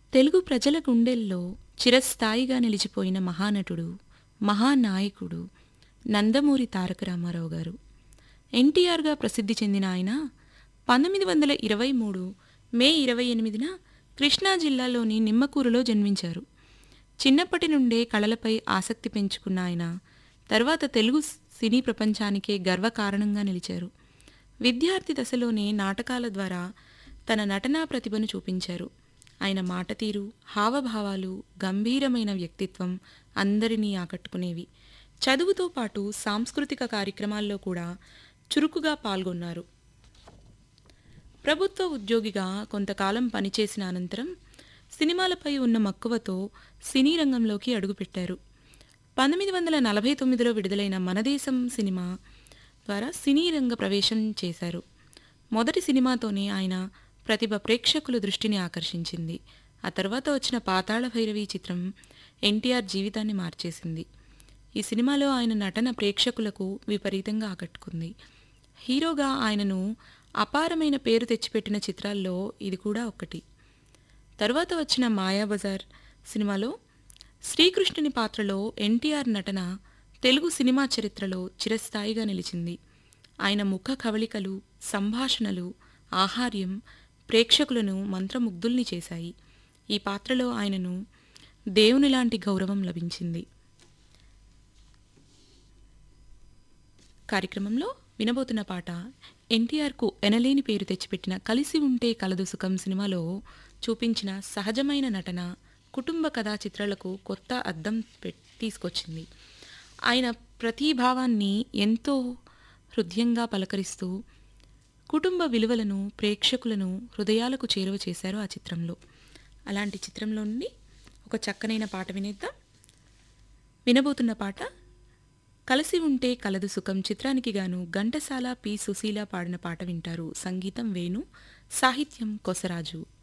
తెలుగు ప్రజల గుండెల్లో చిరస్థాయిగా నిలిచిపోయిన మహానటుడు మహానాయకుడు నందమూరి తారక రామారావు గారు ఎన్టీఆర్గా ప్రసిద్ధి చెందిన ఆయన పంతొమ్మిది వందల ఇరవై మూడు మే ఇరవై ఎనిమిదిన కృష్ణా జిల్లాలోని నిమ్మకూరులో జన్మించారు చిన్నప్పటి నుండే కళలపై ఆసక్తి పెంచుకున్న ఆయన తర్వాత తెలుగు సినీ ప్రపంచానికే గర్వకారణంగా నిలిచారు విద్యార్థి దశలోనే నాటకాల ద్వారా తన నటనా ప్రతిభను చూపించారు ఆయన మాట తీరు హావభావాలు గంభీరమైన వ్యక్తిత్వం అందరినీ ఆకట్టుకునేవి చదువుతో పాటు సాంస్కృతిక కార్యక్రమాల్లో కూడా చురుకుగా పాల్గొన్నారు ప్రభుత్వ ఉద్యోగిగా కొంతకాలం పనిచేసిన అనంతరం సినిమాలపై ఉన్న మక్కువతో సినీ రంగంలోకి అడుగుపెట్టారు పంతొమ్మిది వందల నలభై తొమ్మిదిలో విడుదలైన మనదేశం సినిమా ద్వారా సినీ రంగ ప్రవేశం చేశారు మొదటి సినిమాతోనే ఆయన ప్రతిభ ప్రేక్షకుల దృష్టిని ఆకర్షించింది ఆ తర్వాత వచ్చిన పాతాళ భైరవి చిత్రం ఎన్టీఆర్ జీవితాన్ని మార్చేసింది ఈ సినిమాలో ఆయన నటన ప్రేక్షకులకు విపరీతంగా ఆకట్టుకుంది హీరోగా ఆయనను అపారమైన పేరు తెచ్చిపెట్టిన చిత్రాల్లో ఇది కూడా ఒకటి తరువాత వచ్చిన మాయాబజార్ సినిమాలో శ్రీకృష్ణుని పాత్రలో ఎన్టీఆర్ నటన తెలుగు సినిమా చరిత్రలో చిరస్థాయిగా నిలిచింది ఆయన ముఖ కవళికలు సంభాషణలు ఆహార్యం ప్రేక్షకులను మంత్రముగ్ధుల్ని చేశాయి ఈ పాత్రలో ఆయనను దేవునిలాంటి గౌరవం లభించింది కార్యక్రమంలో వినబోతున్న పాట ఎన్టీఆర్కు ఎనలేని పేరు తెచ్చిపెట్టిన కలిసి ఉంటే కలదు సుఖం సినిమాలో చూపించిన సహజమైన నటన కుటుంబ కథా చిత్రాలకు కొత్త అద్దం పెట్- తీసుకొచ్చింది ఆయన ప్రతిభావాన్ని ఎంతో హృదయంగా పలకరిస్తూ కుటుంబ విలువలను ప్రేక్షకులను హృదయాలకు చేరువ చేశారు ఆ చిత్రంలో అలాంటి చిత్రంలో నుండి ఒక చక్కనైన పాట వినేద్దాం వినబోతున్న పాట కలిసి ఉంటే కలదు సుఖం చిత్రానికి గాను ఘంటసాల పి సుశీల పాడిన పాట వింటారు సంగీతం వేణు సాహిత్యం కొసరాజు